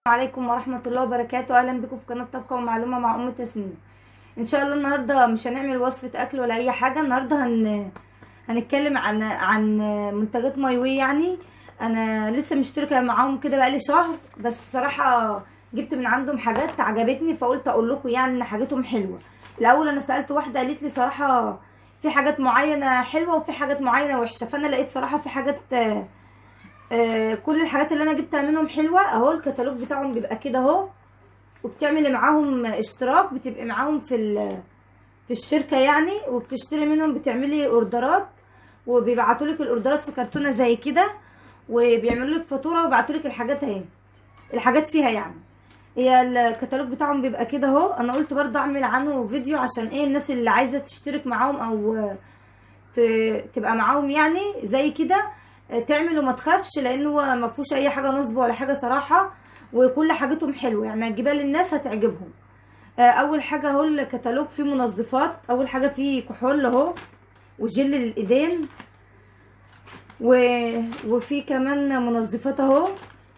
عليكم ورحمة الله وبركاته اهلا بكم في قناة طبخة ومعلومة مع ام تسنيم ان شاء الله النهاردة مش هنعمل وصفة اكل ولا اي حاجة النهاردة هن... هنتكلم عن عن منتجات مايوي يعني انا لسه مشتركة معاهم كده بقالي شهر بس صراحة جبت من عندهم حاجات عجبتني فقلت اقول لكم يعني ان حاجتهم حلوة الاول انا سألت واحدة قالت لي صراحة في حاجات معينة حلوة وفي حاجات معينة وحشة فانا لقيت صراحة في حاجات آه كل الحاجات اللي انا جبتها منهم حلوه اهو الكتالوج بتاعهم بيبقى كده اهو وبتعملي معاهم اشتراك بتبقي معاهم في في الشركه يعني وبتشتري منهم بتعملي اوردرات وبيبعتوا لك الاوردرات في كرتونه زي كده وبيعملوا لك فاتوره ويبعتوا لك الحاجات اهي الحاجات فيها يعني هي الكتالوج بتاعهم بيبقى كده اهو انا قلت برضه اعمل عنه فيديو عشان ايه الناس اللي عايزه تشترك معاهم او تبقى معاهم يعني زي كده تعمل وما تخافش لان هو ما فيهوش اي حاجه نصب ولا حاجه صراحه وكل حاجتهم حلوه يعني هتجيبها للناس هتعجبهم اول حاجه اهو الكتالوج فيه منظفات اول حاجه فيه كحول اهو وجل للايدين و... وفي كمان منظفات اهو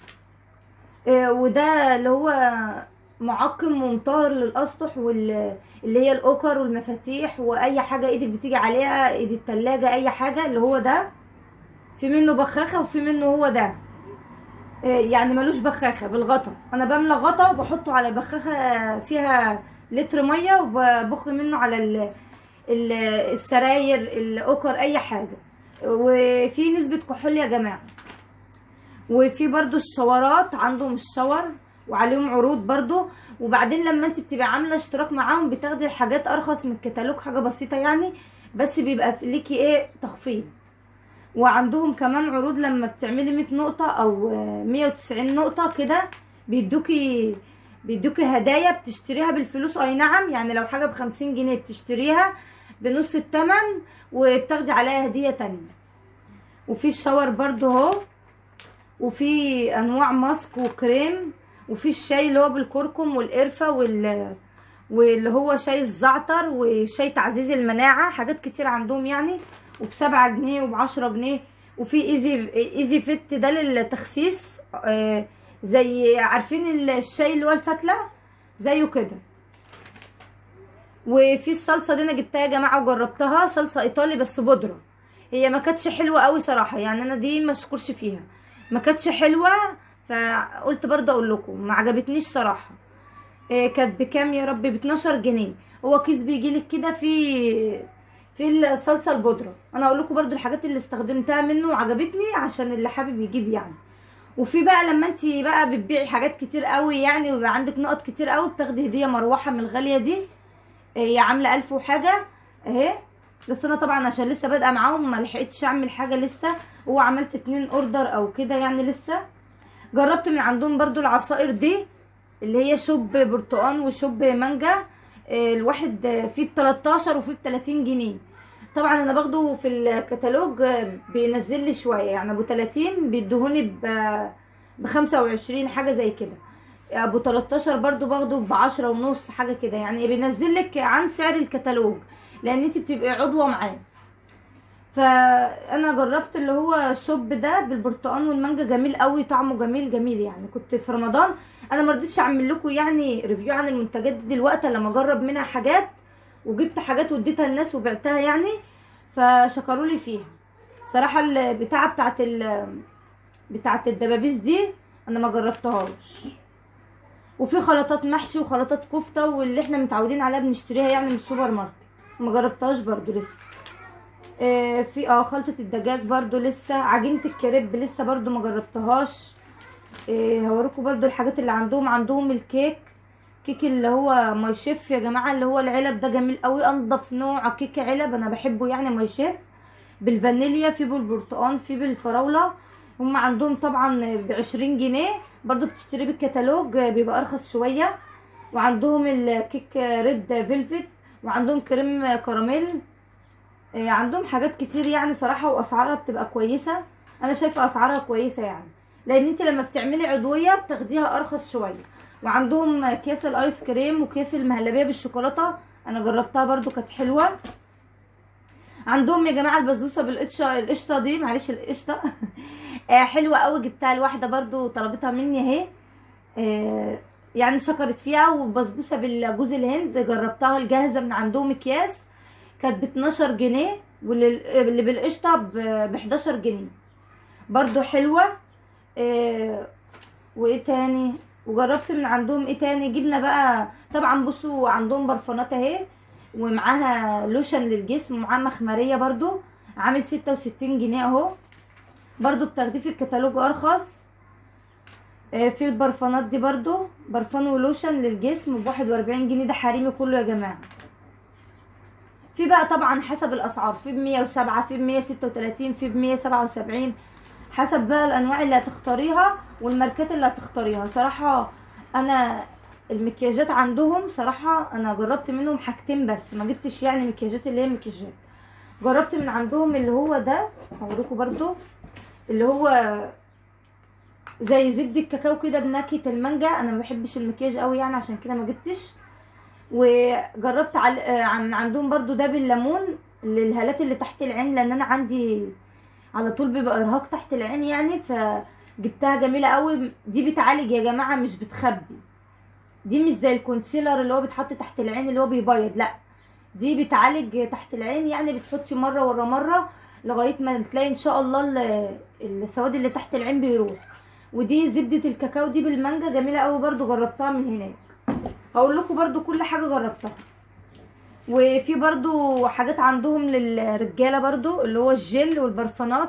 وده اللي هو معقم ومطهر للاسطح وال اللي هي الاوكر والمفاتيح واي حاجه ايدك بتيجي عليها ايد التلاجة اي حاجه اللي هو ده في منه بخاخه وفي منه هو ده يعني ملوش بخاخه بالغطا انا بملى غطا وبحطه على بخاخه فيها لتر ميه وببخ منه على ال ال السراير الاوكر اي حاجه وفي نسبه كحول يا جماعه وفي برضو الشاورات عندهم الشاور وعليهم عروض برضو وبعدين لما انت بتبقى عامله اشتراك معاهم بتاخدي الحاجات ارخص من الكتالوج حاجه بسيطه يعني بس بيبقى ليكي ايه تخفيض وعندهم كمان عروض لما بتعملي 100 نقطة او 190 نقطة كده بيدوكي بيدوكي هدايا بتشتريها بالفلوس اي نعم يعني لو حاجة بخمسين جنيه بتشتريها بنص التمن وبتاخدي عليها هدية تانية وفي الشاور برضو اهو وفي انواع ماسك وكريم وفي الشاي اللي هو بالكركم والقرفة وال واللي هو شاي الزعتر وشاي تعزيز المناعة حاجات كتير عندهم يعني وبسبعة جنيه وبعشرة جنيه وفي ايزي ايزي فيت ده للتخسيس آه زي عارفين الشاي اللي هو الفتله زيه كده وفي الصلصه دي انا جبتها يا جماعه وجربتها صلصه ايطالي بس بودره هي ما كانتش حلوه قوي صراحه يعني انا دي ما اشكرش فيها ما كانتش حلوه فقلت برضه اقول لكم ما عجبتنيش صراحه آه كانت بكام يا ربي ب 12 جنيه هو كيس بيجيلك كده فيه في الصلصه البودره انا اقول لكم برده الحاجات اللي استخدمتها منه وعجبتني عشان اللي حابب يجيب يعني وفي بقى لما انت بقى بتبيعي حاجات كتير قوي يعني ويبقى عندك نقط كتير قوي بتاخدي هديه مروحه من الغاليه دي هي عامله ألف وحاجه اهي بس انا طبعا عشان لسه بادئه معاهم ما لحقتش اعمل حاجه لسه هو عملت اتنين اوردر او كده يعني لسه جربت من عندهم برده العصائر دي اللي هي شوب برتقان وشوب مانجا الواحد فيه ب 13 وفيه ب 30 جنيه طبعا انا باخده في الكتالوج بينزل لي شويه يعني ابو 30 بيدهوني ب 25 حاجه زي كده ابو 13 برضو باخده ب 10 ونص حاجه كده يعني بينزل لك عن سعر الكتالوج لان انت بتبقي عضوه معاه فانا جربت اللي هو الشوب ده بالبرتقال والمانجا جميل قوي طعمه جميل جميل يعني كنت في رمضان انا ما رضيتش اعمل لكم يعني ريفيو عن المنتجات دي دلوقتي لما اجرب منها حاجات وجبت حاجات واديتها للناس وبعتها يعني فشكروا لي فيها صراحه البتاعه بتاعت ال بتاعت الدبابيس دي انا ما جربتهاش وفي خلطات محشي وخلطات كفته واللي احنا متعودين عليها بنشتريها يعني من السوبر ماركت ما جربتهاش برضو لسه آه في اه خلطه الدجاج برضو لسه عجينه الكريب لسه برضو ما جربتهاش آه هوريكم برضو الحاجات اللي عندهم عندهم الكيك كيك اللي هو ماي شيف يا جماعه اللي هو العلب ده جميل قوي انضف نوع كيك علب انا بحبه يعني ماي شيف بالفانيليا في بالبرتقال في بالفراوله هم عندهم طبعا بعشرين جنيه برضو بتشتري بالكتالوج بيبقى ارخص شويه وعندهم الكيك ريد فيلفت وعندهم كريم كراميل عندهم حاجات كتير يعني صراحه واسعارها بتبقى كويسه انا شايفه اسعارها كويسه يعني لان انت لما بتعملي عضويه بتاخديها ارخص شويه وعندهم اكياس الايس كريم واكياس المهلبيه بالشوكولاته انا جربتها برضو كانت حلوه عندهم يا جماعه البسبوسه بالقشطه القشطه دي معلش القشطه آه حلوه قوي جبتها لواحده برضو طلبتها مني اهي آه، يعني شكرت فيها وبسبوسه بالجوز الهند جربتها الجاهزه من عندهم اكياس كانت ب 12 جنيه واللي بالقشطه ب 11 جنيه برضو حلوه آه، وايه تاني وجربت من عندهم ايه تاني جبنا بقى طبعا بصوا عندهم برفانات اهي ومعاها لوشن للجسم ومعاها مخمريه برضو عامل 66 جنيه اهو برضو بتاخديه في الكتالوج ارخص آه، في البرفانات دي برضو برفان ولوشن للجسم ب 41 جنيه ده حريمي كله يا جماعه في بقى طبعا حسب الاسعار في ب 107 في ب 136 في ب 177 حسب بقى الانواع اللي هتختاريها والماركات اللي هتختاريها صراحه انا المكياجات عندهم صراحه انا جربت منهم حاجتين بس ما جبتش يعني مكياجات اللي هي مكياجات جربت من عندهم اللي هو ده هوريكم برضو اللي هو زي زبدة الكاكاو كده بنكهة المانجا انا ما بحبش المكياج قوي يعني عشان كده ما جبتش وجربت عل... آه، من عندهم برضو ده بالليمون للهالات اللي تحت العين لان انا عندي على طول بيبقى ارهاق تحت العين يعني فجبتها جميله قوي دي بتعالج يا جماعه مش بتخبي دي مش زي الكونسيلر اللي هو بيتحط تحت العين اللي هو بيبيض لا دي بتعالج تحت العين يعني بتحطي مره ورا مره لغايه ما تلاقي ان شاء الله ال- السواد اللي تحت العين بيروح ودي زبده الكاكاو دي بالمانجا جميله قوي برضو جربتها من هناك هقول لكم برضو كل حاجه جربتها وفي برضو حاجات عندهم للرجاله برضو اللي هو الجل والبرفانات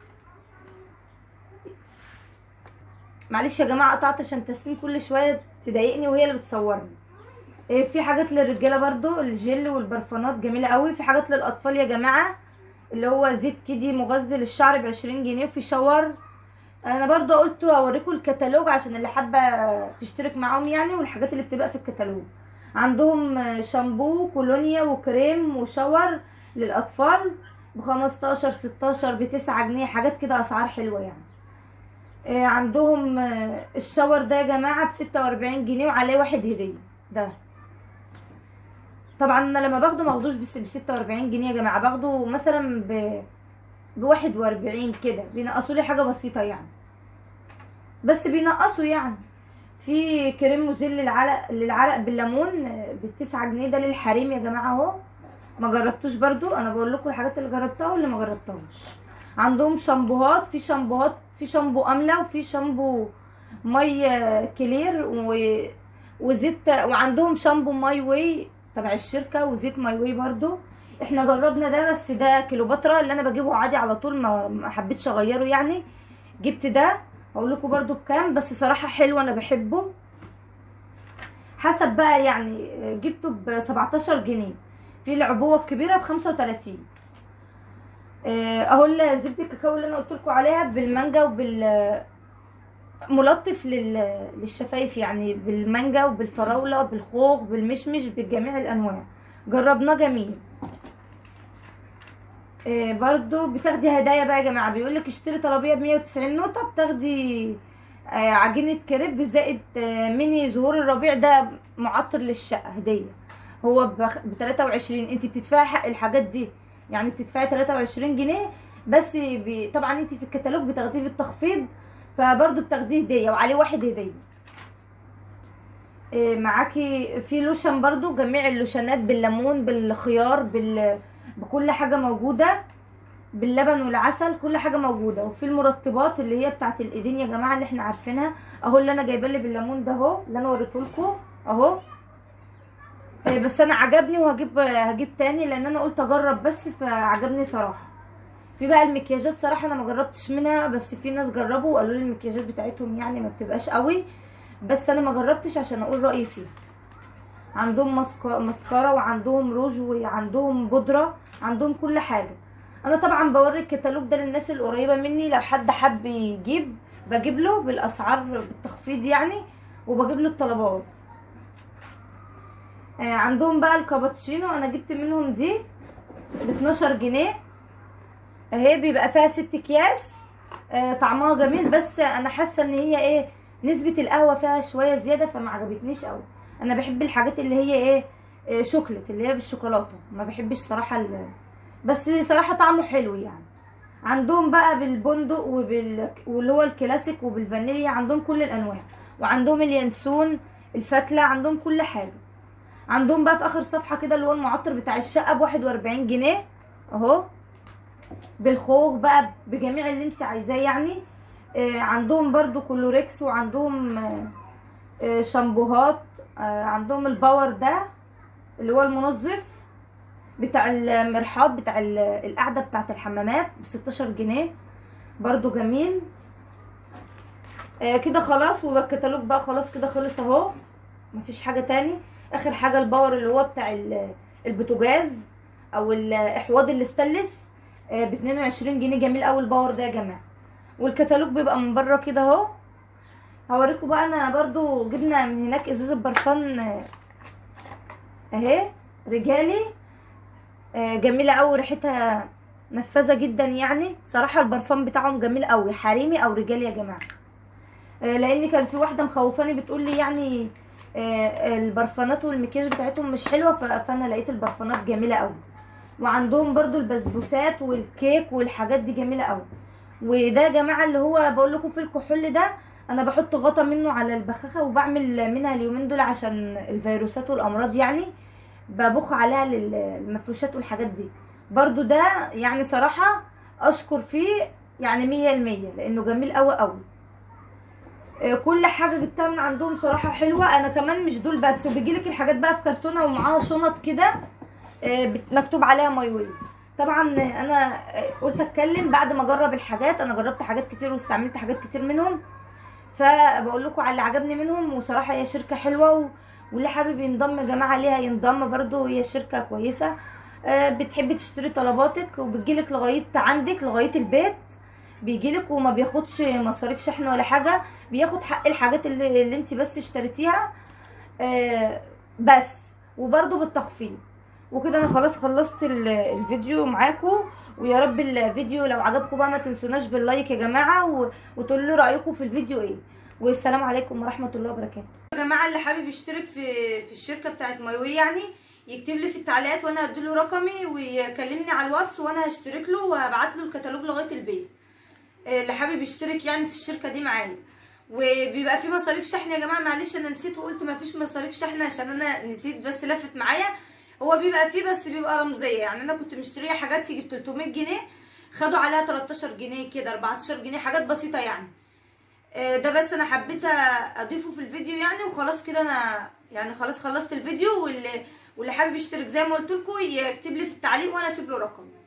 معلش يا جماعه قطعت عشان تسنيم كل شويه تضايقني وهي اللي بتصورني إيه، في حاجات للرجاله برضو الجل والبرفانات جميله قوي في حاجات للاطفال يا جماعه اللي هو زيت كدي مغذي للشعر ب 20 جنيه وفي شاور انا برضو قلت اوريكم الكتالوج عشان اللي حابه تشترك معاهم يعني والحاجات اللي بتبقى في الكتالوج عندهم شامبو كولونيا وكريم وشاور للاطفال ب 15 16 ب 9 جنيه حاجات كده اسعار حلوه يعني آه، عندهم آه، الشاور ده يا جماعه ب 46 جنيه وعليه واحد هديه ده طبعا انا لما باخده ماخدوش ب 46 جنيه يا جماعه باخده مثلا ب ب 41 كده بينقصوا لي حاجه بسيطه يعني بس بينقصوا يعني في كريم مزيل للعرق للعرق بالليمون بالتسعة جنيه ده للحريم يا جماعه اهو ما جربتوش برضو انا بقول لكم الحاجات اللي جربتها واللي ما جربتهاش عندهم شامبوهات في شامبوهات في شامبو امله وفي شامبو مي كلير و... وزيت وعندهم شامبو ماي واي تبع الشركه وزيت ماي واي برضو احنا جربنا ده بس ده كيلوباترا اللي انا بجيبه عادي على طول ما ما حبيتش اغيره يعني جبت ده اقول لكم برضو بكام بس صراحه حلو انا بحبه حسب بقى يعني جبته ب 17 جنيه في العبوه الكبيره ب 35 آه، اهو ال- زبده الكاكاو اللي انا قلت لكم عليها بالمانجا وبال ملطف لل... للشفايف يعني بالمانجا وبالفراوله بالخوخ بالمشمش بجميع الانواع جربناه جميل آه، برضو بتاخدي هدايا بقى يا جماعه بيقول لك اشتري طلبيه ب 190 نقطه بتاخدي آه، عجينه كريب زائد آه، ميني زهور الربيع ده معطر للشقه هديه هو ب 23 انت بتدفعي حق الحاجات دي يعني بتدفعي 23 جنيه بس بي... طبعا انت في الكتالوج بتاخديه بالتخفيض فبرضو بتاخديه هديه وعليه واحد هديه إيه، معاكي في لوشن برضو جميع اللوشنات بالليمون بالخيار بال... بكل حاجه موجوده باللبن والعسل كل حاجه موجوده وفي المرطبات اللي هي بتاعت الايدين يا جماعه اللي احنا عارفينها اهو اللي انا جايباه اللي بالليمون ده اهو اللي انا وريته لكم اهو إيه، بس انا عجبني وهجيب هجيب تاني لان انا قلت اجرب بس فعجبني صراحه في بقى المكياجات صراحه انا ما جربتش منها بس في ناس جربوا وقالوا لي المكياجات بتاعتهم يعني ما بتبقاش قوي بس انا ما جربتش عشان اقول رايي فيها عندهم مسكا- مسكارا وعندهم روج وعندهم بودره عندهم كل حاجه انا طبعا بوري الكتالوج ده للناس القريبه مني لو حد حب يجيب بجيب له بالاسعار بالتخفيض يعني وبجيب له الطلبات آه، عندهم بقى الكابتشينو انا جبت منهم دي ب 12 جنيه اهي بيبقى فيها ست اكياس آه، طعمها جميل بس انا حاسه ان هي ايه نسبه القهوه فيها شويه زياده فما عجبتنيش قوي انا بحب الحاجات اللي هي ايه آه، شوكليت اللي هي بالشوكولاته ما بحبش صراحه ال... بس صراحه طعمه حلو يعني عندهم بقى بالبندق وبال واللي هو الكلاسيك وبالفانيليا عندهم كل الانواع وعندهم اليانسون الفتله عندهم كل حاجه عندهم بقى في اخر صفحه كده اللي هو المعطر بتاع الشقه ب 41 جنيه اهو بالخوخ بقى بجميع اللي انت عايزاه يعني آه عندهم برضو كلوريكس وعندهم آه آه شامبوهات آه عندهم الباور ده اللي هو المنظف بتاع المرحاض بتاع ال- القعده بتاعت الحمامات ب 16 جنيه برضو جميل آه كده خلاص والكتالوج بقى خلاص كده خلص اهو مفيش حاجه تاني اخر حاجه الباور اللي هو بتاع ال- البوتاجاز او الاحواض الاستانلس ب 22 جنيه جميل قوي الباور ده يا جماعه والكتالوج بيبقى من بره كده اهو هوريكم بقى انا برضو جبنا من هناك ازازه برفان آه، اهي رجالي آه، جميله قوي ريحتها نفاذه جدا يعني صراحه البرفان بتاعهم جميل قوي حريمي او رجالي يا جماعه آه، لان كان في واحده مخوفاني بتقول لي يعني آه، البرفانات والمكياج بتاعتهم مش حلوه ف- فانا لقيت البرفانات جميله قوي وعندهم برضو البسبوسات والكيك والحاجات دي جميله قوي وده يا جماعه اللي هو بقول لكم في الكحول ده انا بحط غطا منه على البخاخه وبعمل منها اليومين دول عشان الفيروسات والامراض يعني ببخ عليها لل- المفروشات والحاجات دي برضو ده يعني صراحه اشكر فيه يعني مية المية لانه جميل قوي قوي آه، كل حاجه جبتها من عندهم صراحه حلوه انا كمان مش دول بس وبيجيلك الحاجات بقى في كرتونه ومعاها شنط كده آه، بت- مكتوب عليها مايوي طبعا انا آه، قلت اتكلم بعد ما اجرب الحاجات انا جربت حاجات كتير واستعملت حاجات كتير منهم فبقول لكم على اللي عجبني منهم وصراحه هي شركه حلوه و... واللي حابب ينضم يا جماعه ليها ينضم برضو هي شركه كويسه آه، بتحبي تشتري طلباتك وبتجيلك لغايه عندك لغايه البيت بيجيلك وما بياخدش مصاريف شحن ولا حاجه بياخد حق الحاجات اللي, اللي انت بس اشتريتيها آه، بس وبرضو بالتخفيض وكده انا خلاص خلصت ال- الفيديو معاكم ويا رب الفيديو لو عجبكم بقى ما تنسوناش باللايك يا جماعه و... وتقولوا لي رايكم في الفيديو ايه والسلام عليكم ورحمه الله وبركاته يا جماعه اللي حابب يشترك في في الشركه بتاعت مايوي يعني يكتب لي في التعليقات وانا هديله رقمي ويكلمني على الواتس وانا هشترك له وهبعت له الكتالوج لغايه البيت آه، اللي حابب يشترك يعني في الشركه دي معايا وبيبقى في مصاريف شحن يا جماعه معلش انا نسيت وقلت ما فيش مصاريف شحن عشان انا نسيت بس لفت معايا هو بيبقى فيه بس بيبقى رمزيه يعني انا كنت مشتريه حاجات تيجي ب 300 جنيه خدوا عليها 13 جنيه كده 14 جنيه حاجات بسيطه يعني آه، ده بس انا حبيت اضيفه في الفيديو يعني وخلاص كده انا يعني خلاص خلصت الفيديو واللي واللي حابب يشترك زي ما قلت لكم يكتب لي في التعليق وانا اسيب له رقم